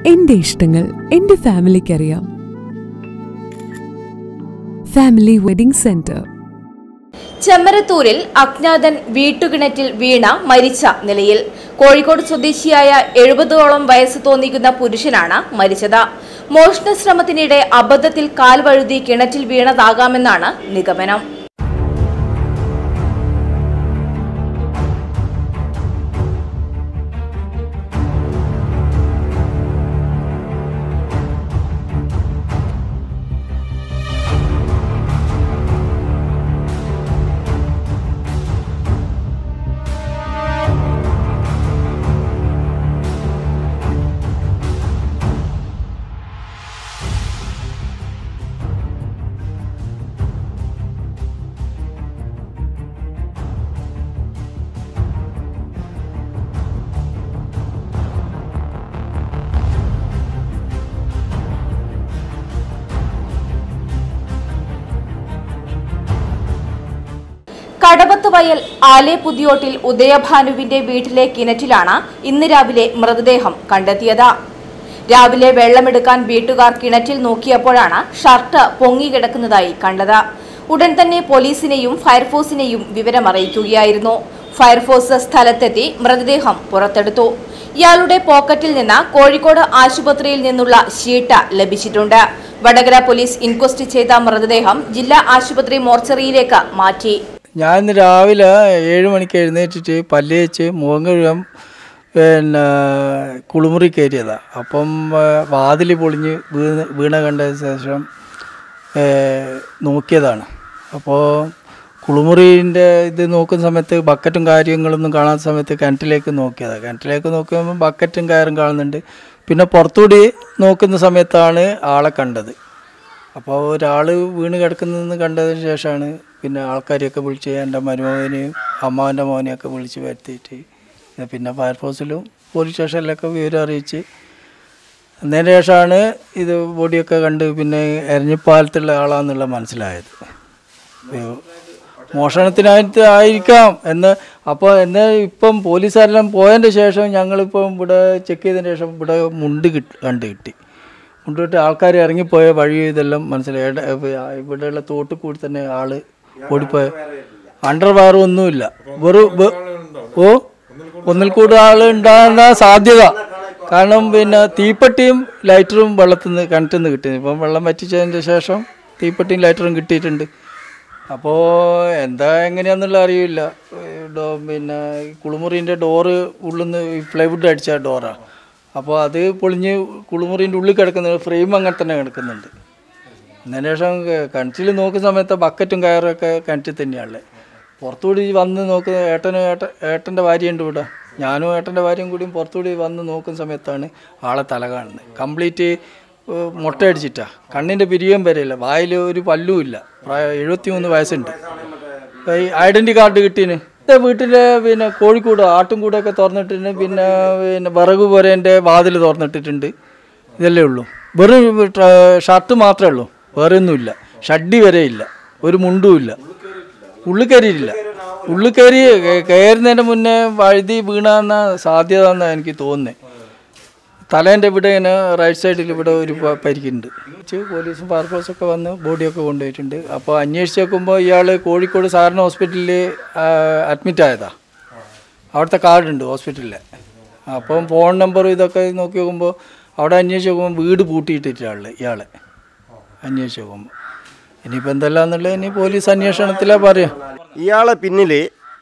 എന്റെ ഇഷ്ടങ്ങൾ എന്റെ ഫാമിലിക്ക് അറിയാം ഫാമിലി വെഡിംഗ് സെന്റർ ചെമ്മരത്തൂരിൽ അജ്ഞാതൻ വീട്ടുകിണറ്റിൽ വീണ മരിച്ച നിലയിൽ കോഴിക്കോട് സ്വദേശിയായ എഴുപതോളം വയസ്സ് തോന്നിക്കുന്ന പുരുഷനാണ് മരിച്ചത് മോഷണ ശ്രമത്തിനിടെ അബദ്ധത്തിൽ കാൽ വഴുതി കിണറ്റിൽ വീണതാകാമെന്നാണ് നിഗമനം കടവത്ത് വയൽ ആലേ പുതിയോട്ടിൽ ഉദയഭാനുവിന്റെ വീട്ടിലെ കിണറ്റിലാണ് ഇന്ന് രാവിലെ മൃതദേഹം കണ്ടെത്തിയത് രാവിലെ വെള്ളമെടുക്കാൻ വീട്ടുകാർ കിണറ്റിൽ നോക്കിയപ്പോഴാണ് ഷർട്ട് പൊങ്ങിക്കിടക്കുന്നതായി കണ്ടത് ഉടൻ തന്നെ പോലീസിനെയും ഫയർഫോഴ്സിനെയും വിവരമറിയിക്കുകയായിരുന്നു ഫയർഫോഴ്സ് സ്ഥലത്തെത്തി മൃതദേഹം പുറത്തെടുത്തു ഇയാളുടെ പോക്കറ്റിൽ നിന്ന് കോഴിക്കോട് ആശുപത്രിയിൽ നിന്നുള്ള ഷീട്ട് ലഭിച്ചിട്ടുണ്ട് വടകര പോലീസ് ഇൻക്വസ്റ്റ് ചെയ്ത മൃതദേഹം ജില്ലാ ആശുപത്രി മോർച്ചറിയിലേക്ക് മാറ്റി ഞാൻ ഇന്ന് രാവിലെ ഏഴ് മണിക്ക് എഴുന്നേറ്റിട്ട് പല്ല് വെച്ച് മുഖം കഴുകാൻ പിന്നെ കുളിമുറി കയറിയതാണ് അപ്പം വാതിൽ പൊളിഞ്ഞ് വീണ് വീണ കണ്ട ശേഷം ഏ, നോക്കിയതാണ് അപ്പോൾ കുളിമുറീൻ്റെ ഇത് നോക്കുന്ന സമയത്ത് ബക്കറ്റും കാര്യങ്ങളൊന്നും കാണാത്ത സമയത്ത് കിണറ്റിലേക്ക് നോക്കിയതാണ് കിണറ്റിലേക്ക് നോക്കുമ്പോൾ ബക്കറ്റും കയറും കാണുന്നുണ്ട് പിന്നെ പുറത്തുകൂടി നോക്കുന്ന സമയത്താണ് ആളെ കണ്ടത് അപ്പോൾ ഒരാൾ വീണ് കിടക്കുന്നതെന്ന് കണ്ടതിന് ശേഷമാണ് പിന്നെ ആൾക്കാരെയൊക്കെ വിളിച്ച് എൻ്റെ മരുമകനെയും അമ്മാവൻ്റെ മോനെയൊക്കെ വിളിച്ച് വരുത്തിയിട്ട് പിന്നെ ഫയർഫോഴ്സിലും പോലീസ് സ്റ്റേഷനിലൊക്കെ വിവരം അറിയിച്ച് അതിന് ശേഷമാണ് ഇത് ബോഡിയൊക്കെ കണ്ട് പിന്നെ എരഞ്ഞിപ്പാലത്തുള്ള ആളാന്നുള്ള മനസ്സിലായത് ഇത് മോഷണത്തിനായിട്ട് ആയിരിക്കാം എന്ന് അപ്പോൾ എന്നെ ഇപ്പം പോലീസുകാരെല്ലാം പോയതിൻ്റെ ശേഷം ഞങ്ങളിപ്പം ഇവിടെ ചെക്ക് ചെയ്തതിന് ശേഷം ഇവിടെ മുണ്ട് കിട്ടി കണ്ട് കിട്ടി മുണ്ട് കിട്ടി ആൾക്കാർ ഇറങ്ങിപ്പോയ വഴി ഇതെല്ലാം മനസ്സിലായി എട- ഇവിടെയുള്ള തോട്ടിൽ കൂടി തന്നെ ആള് ഓടിപ്പോയ അണ്ടർ വയർ ഒന്നുമില്ല വെറും വെ- ഓ ഒന്നിൽ കൂടുതൽ ആൾ ഉണ്ടാകാൻ സാധ്യത കാരണം പിന്നെ തീപ്പെട്ടിയും ലൈറ്ററും വെള്ളത്തിൽ നിന്ന് കിണറ്റിൽ നിന്ന് കിട്ടി ഇപ്പം വെള്ളം വറ്റിച്ചതിൻ്റെ ശേഷം തീപ്പെട്ടിയും ലൈറ്ററും കിട്ടിയിട്ടുണ്ട് അപ്പോൾ എന്താ എങ്ങനെയാന്നുള്ള അറിയില്ല ഏ, ഡോ- പിന്നെ ഈ കുളിമുറീൻ്റെ ഡോറ് ഉള്ളിൽ നിന്ന് പ്ലൈവുഡ് അടിച്ച ഡോറാണ് അപ്പോൾ അത് പൊളിഞ്ഞ് കുളിമുറീൻ്റെ ഉള്ളിൽ കിടക്കുന്ന ഫ്രെയിം അങ്ങനെ തന്നെ കിടക്കുന്നുണ്ട് അതിന് ശേഷം കിണറ്റിൽ നോക്കുന്ന സമയത്ത് ബക്കറ്റും കയറൊക്കെ കിണറ്റിൽ തന്നെയാണുള്ളത് പുറത്തുകൂടി വന്ന് നോക്കുന്ന ഏട്ടന് ഏട്ട ഏട്ടൻ്റെ ഭാര്യയുണ്ട് ഇവിടെ ഞാനും ഏട്ടൻ്റെ ഭാര്യയും കൂടിയും പുറത്തുകൂടി വന്ന് നോക്കുന്ന സമയത്താണ് ആളെ തല കാണുന്നത് കംപ്ലീറ്റ് മുട്ടയടിച്ചിട്ടാ കണ്ണിൻ്റെ പിരിയം വരെയില്ല വായിൽ ഒരു പല്ലും ഇല്ല പ്രായം എഴുപത്തി മൂന്ന് വയസ്സുണ്ട് ഈ ഐഡൻറ്റി കാർഡ് കിട്ടീന് ഇത് വീട്ടിലെ പിന്നെ കോഴിക്കൂട് ആട്ടും കൂടൊക്കെ തുറന്നിട്ടുണ്ട് പിന്നെ പിന്നെ വിറക് പോരേൻ്റെ വാതിൽ തുറന്നിട്ടിട്ടുണ്ട് ഇതല്ലേ ഉള്ളൂ വെറും ട്ര- ഷർട്ട് മാത്രമേ ഉള്ളൂ വേറെ ഒന്നുമില്ല ഷഡ്ഡി വരെ ഇല്ല ഒരു മുണ്ടും ഇല്ല ഉള്ളിൽ കയറിയിട്ടില്ല ഉള്ളിൽ കയറി കയറുന്നതിൻ്റെ മുന്നേ വഴുതി വീണാന്ന സാധ്യത എന്നാണ് എനിക്ക് തോന്നുന്നത് തലേൻ്റെ ഇവിടെ ഇങ്ങനെ റൈറ്റ് സൈഡിൽ ഇവിടെ ഒരു പ- പരിക്കുണ്ട് ഉച്ച പോലീസും ഫയർഫോഴ്സും ഒക്കെ വന്ന് ബോഡിയൊക്കെ കൊണ്ടുപോയിട്ടുണ്ട് അപ്പോൾ അന്വേഷിച്ച് നോക്കുമ്പോൾ ഇയാൾ കോഴിക്കോട് സാറിന് ഹോസ്പിറ്റലിൽ അഡ്മിറ്റ് ആയതാ അവിടുത്തെ കാർഡുണ്ട് ഹോസ്പിറ്റലിൽ അപ്പം ഫോൺ നമ്പർ ഇതൊക്കെ നോക്കി നോക്കുമ്പോൾ അവിടെ അന്വേഷിച്ച് നോക്കുമ്പോൾ വീട് പൂട്ടിയിട്ടിട്ടാണ് ഇയാളെ അന്വേഷിച്ച് നോക്കുമ്പോൾ ഇനിയിപ്പോൾ എന്തെല്ലാം എന്നുള്ളത് ഇനി പോലീസ് അന്വേഷണത്തിലേ പറയാം ഇയാളെ പിന്നിൽ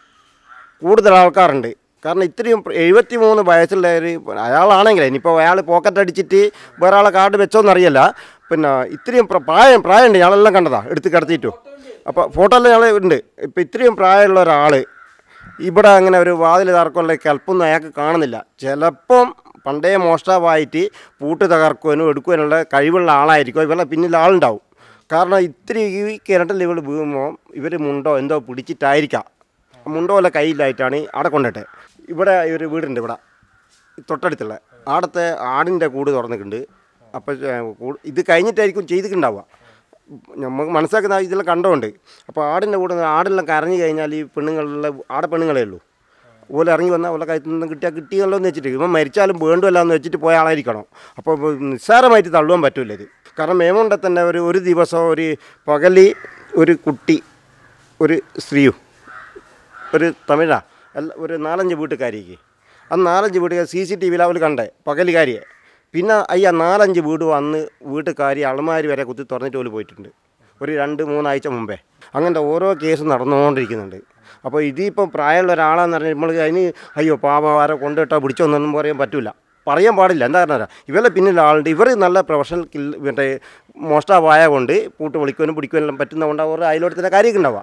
കൂടുതൽ ആൾക്കാരുണ്ട് കാരണം ഇത്രയും എഴുപത്തി മൂന്ന് വയസ്സുള്ള ഒരു അയാളാണെങ്കിൽ ഇനിയിപ്പോൾ അയാൾ പോക്കറ്റ് അടിച്ചിട്ട് വേറെ ആളെ കാർഡ് വെച്ചോന്നറിയില്ല പിന്നെ ഇത്രയും പ്ര- പ്രായം പ്രായമുണ്ട് ഇയാളെല്ലാം കണ്ടതാ എടുത്ത് കിടത്തിയിട്ടു അപ്പോൾ ഫോട്ടോ എല്ലാം ഇയാൾ ഉണ്ട് ഇപ്പോൾ ഇത്രയും പ്രായമുള്ള ഒരാൾ ഇവിടെ അങ്ങനെ ഒരു വാതിൽ തറക്കമുള്ള കൽപ്പൊന്നും അയാൾക്ക് കാണുന്നില്ല ചിലപ്പം പണ്ടേ മോഷ്ടാവായിട്ട് പൂട്ട് തകർക്കുവാനും എടുക്കുവാനുള്ള കഴിവുള്ള ആളായിരിക്കും ഇവരുടെ പിന്നിൽ ആളുണ്ടാവും കാരണം ഇത്തിരി ഈ കിണറ്റിൽ ഇവൾ വീഴുമ്പോൾ ഇവർ മുണ്ടോ എന്തോ പിടിച്ചിട്ടായിരിക്കാം മുണ്ടോ വല്ല കയ്യിലായിട്ടാണ് അവിടെ കൊണ്ടിട്ട് ഇവിടെ ഒരു വീടുണ്ട് ഇവിടെ തൊട്ടടുത്തുള്ള ആടത്തെ ആടിൻ്റെ കൂട് തുറന്നിട്ടുണ്ട് അപ്പോൾ ഇത് കഴിഞ്ഞിട്ടായിരിക്കും ചെയ്തിട്ടുണ്ടാവുക നമുക്ക് മനസ്സിലാക്കുന്ന ഇതെല്ലാം കണ്ടോണ്ട് അപ്പോൾ ആടിൻ്റെ കൂടെ ആടെല്ലാം കരഞ്ഞു കഴിഞ്ഞാൽ ഈ പെണ്ണുങ്ങളുള്ള ആടെ പെണ്ണുങ്ങളേ ഉള്ളൂ ഓല ഇറങ്ങി വന്നാൽ ഓല കയത്തിൽ നിന്ന് കിട്ടിയാൽ കിട്ടിയല്ലോ എന്ന് വെച്ചിട്ട് ഇവൻ മരിച്ചാലും വേണ്ടുമല്ല എന്ന് വെച്ചിട്ട് പോയ ആളായിരിക്കണം അപ്പോൾ നിസ്സാരമായിട്ട് തള്ളുവാൻ പറ്റില്ല ഇത് കാരണം മേമുണ്ടെ തന്നെ ഒരു ഒരു ദിവസം ഒരു പകലി ഒരു കുട്ടി ഒരു സ്ത്രീയും ഒരു തമിഴാ അല്ല ഒരു നാലഞ്ച് വീട്ടുകാരിക്ക് ആ നാലഞ്ച് വീട്ടുകാർ സി സി ടി വിയിൽ അവർ കണ്ടേ പകലുകാരിയെ പിന്നെ അയ്യ നാലഞ്ച് വീട് വന്ന് വീട്ടുകാരി അളമാരി വരെ കുത്തി തുറന്നിട്ട് പോലും പോയിട്ടുണ്ട് ഒരു രണ്ട് മൂന്നാഴ്ച മുമ്പേ അങ്ങനത്തെ ഓരോ കേസ് നടന്നുകൊണ്ടിരിക്കുന്നുണ്ട് അപ്പോൾ ഇതിപ്പോൾ പ്രായമുള്ള ഒരാളാന്ന് പറഞ്ഞാൽ നമ്മൾ അതിന് അയ്യോ പാപം ആരോ കൊണ്ടിട്ടാൽ പിടിച്ചോന്നൊന്നും പറയാൻ പറ്റില്ല പറയാൻ പാടില്ല എന്താ കാരണം ഇവരുടെ പിന്നിൽ ആളുണ്ട് ഇവർ നല്ല പ്രൊഫഷണൽ കിൽ മറ്റേ മോഷ്ടാവായ കൊണ്ട് പൂട്ട് വിളിക്കുവാനും പിടിക്കുവാനും പറ്റുന്നതുകൊണ്ട് അവർ അയലോടത്തിൻ്റെ കാര്യമൊക്കെ ഉണ്ടാവുക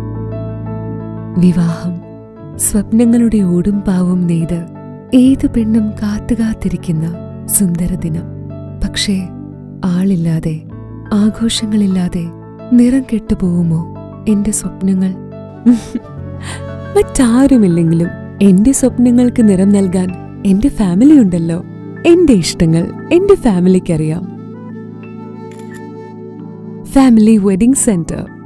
വിവാഹം സ്വപ്നങ്ങളുടെ ഓടും പാവും നെയ്ത് ഏതു പെണ്ണും കാത്തുകാത്തിരിക്കുന്ന സുന്ദര ദിനം പക്ഷേ ആളില്ലാതെ ആഘോഷങ്ങളില്ലാതെ നിറം കെട്ടുപോകുമോ എന്റെ സ്വപ്നങ്ങൾ മറ്റാരുമില്ലെങ്കിലും എന്റെ സ്വപ്നങ്ങൾക്ക് നിറം നൽകാൻ എന്റെ ഫാമിലി ഉണ്ടല്ലോ എന്റെ ഇഷ്ടങ്ങൾ എന്റെ ഫാമിലിക്കറിയാം ഫാമിലി വെഡിംഗ് സെന്റർ